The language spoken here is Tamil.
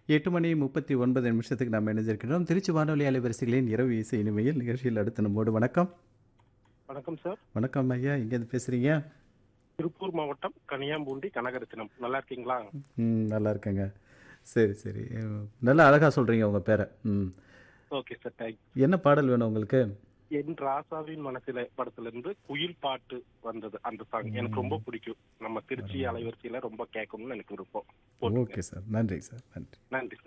எட்டு மணி முப்பத்தி ஒன்பது நிமிஷத்துக்கு நம்ம இணைஞ்சிருக்கிறோம் திருச்சி வானொலி அலைவரிசைகளின் இரவு இசை இனிமையில் நிகழ்ச்சியில் அடுத்த நம்மோடு வணக்கம் வணக்கம் சார் வணக்கம் ஐயா இங்கேருந்து பேசுகிறீங்க திருப்பூர் மாவட்டம் கனியாம்பூண்டி கனகரத்தினம் நல்லா இருக்கீங்களா ம் நல்லா இருக்கேங்க சரி சரி உம், நல்லா அழகாக சொல்கிறீங்க உங்கள் பேரை ம் ஓகே சார் தேங்க் என்ன பாடல் வேணும் உங்களுக்கு என் ராசாவின் மனசில படத்துல இருந்து குயில் பாட்டு வந்தது அந்த சாங் எனக்கு ரொம்ப பிடிக்கும் நம்ம திருச்சி அலைவரிசையில ரொம்ப கேட்கணும்னு எனக்கு விருப்பம் போட்டுருங்க. ஓகே சார் நன்றி சார் நன்றி நன்றி சார்